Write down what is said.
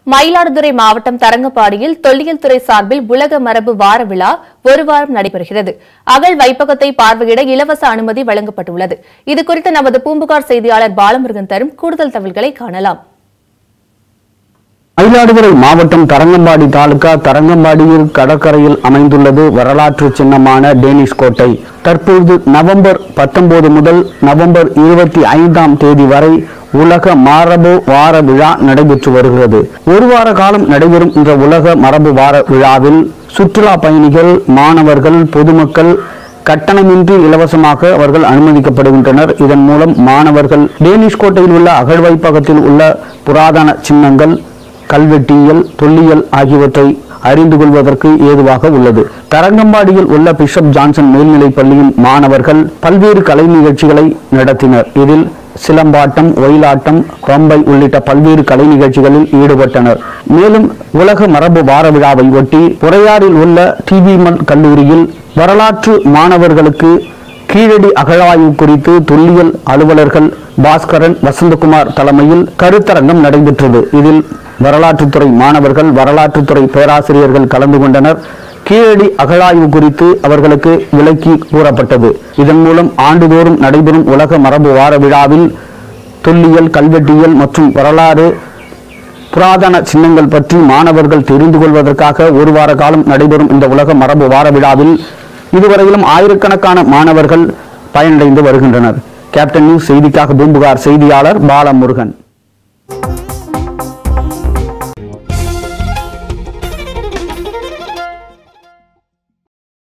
மயிலாடுதுறை மாவட்டம் தரங்கம்பாடியில் தொல்லியல் துறை சார்பில் உலக மரபு வார விழா ஒரு வாரம் நடைபெறுகிறது அகழ் வைப்பகத்தை பார்வையிட இலவச அனுமதி வழங்கப்பட்டுள்ளது இதுகுறித்து நமது பூம்புகார் செய்தியாளர் பாலமுருகன் தரும் கூடுதல் தகவல்களை காணலாம் மயிலாடுதுறை மாவட்டம் தரங்கம்பாடி தாலுகா தரங்கம்பாடியில் கடற்கரையில் அமைந்துள்ளது வரலாற்று சின்னமான டேனிஷ் கோட்டை தற்பொழுது நவம்பர் 19 முதல் நவம்பர் இருபத்தி ஐந்தாம் தேதி வரை உலக மரபு வார விழா நடைபெற்று வருகிறது ஒரு வார காலம் நடைபெறும் இந்த உலக மரபு வார விழாவில் சுற்றுலா பயணிகள் மாணவர்கள் பொதுமக்கள் கட்டணமின்றி இலவசமாக அவர்கள் அனுமதிக்கப்படுகின்றனர் இதன் மூலம் மாணவர்கள் டேனிஷ் கோட்டையில் உள்ள அகழ்வைப்பகத்தில் உள்ள புராதன சின்னங்கள் கல்வெட்டியல் தொல்லியல் ஆகியவற்றை அறிந்து கொள்வதற்கு ஏதுவாக உள்ளது தரங்கம்பாடியில் உள்ள பிஷப் ஜான்சன் மேல்நிலைப் பள்ளியின் மாணவர்கள் பல்வேறு கலை நிகழ்ச்சிகளை நடத்தினர் இதில் சிலம்பாட்டம் ஒயிலாட்டம் பம்பை உள்ளிட்ட பல்வேறு கலை நிகழ்ச்சிகளில் ஈடுபட்டனர் மேலும் உலக மரபு வார விழாவை ஒட்டி உறையாறில் உள்ள டிபிஎம்எல் கல்லூரியில் வரலாற்று மாணவர்களுக்கு கீழடி அகழாய்வு குறித்து தொல்லியல் அலுவலர்கள் பாஸ்கரன் வசந்தகுமார் தலைமையில் கருத்தரங்கம் நடைபெற்றது இதில் வரலாற்றுத்துறை மாணவர்கள் வரலாற்றுத்துறை பேராசிரியர்கள் கலந்து கொண்டனர் கீழடி அகழாய்வு குறித்து அவர்களுக்கு விளக்கி கூறப்பட்டது இதன் மூலம் ஆண்டுதோறும் நடைபெறும் உலக மரபு வார விழாவில் தொல்லியல் கல்வெட்டியல் மற்றும் வரலாறு புராதன சின்னங்கள் பற்றி மாணவர்கள் தெரிந்து கொள்வதற்காக ஒரு வார காலம் நடைபெறும் இந்த உலக மரபு வார விழாவில் இதுவரையிலும் ஆயிரக்கணக்கான மாணவர்கள் பயனடைந்து வருகின்றனர் கேப்டன் நியூஸ் செய்திக்காக பூம்புகார் செய்தியாளர் பாலமுருகன்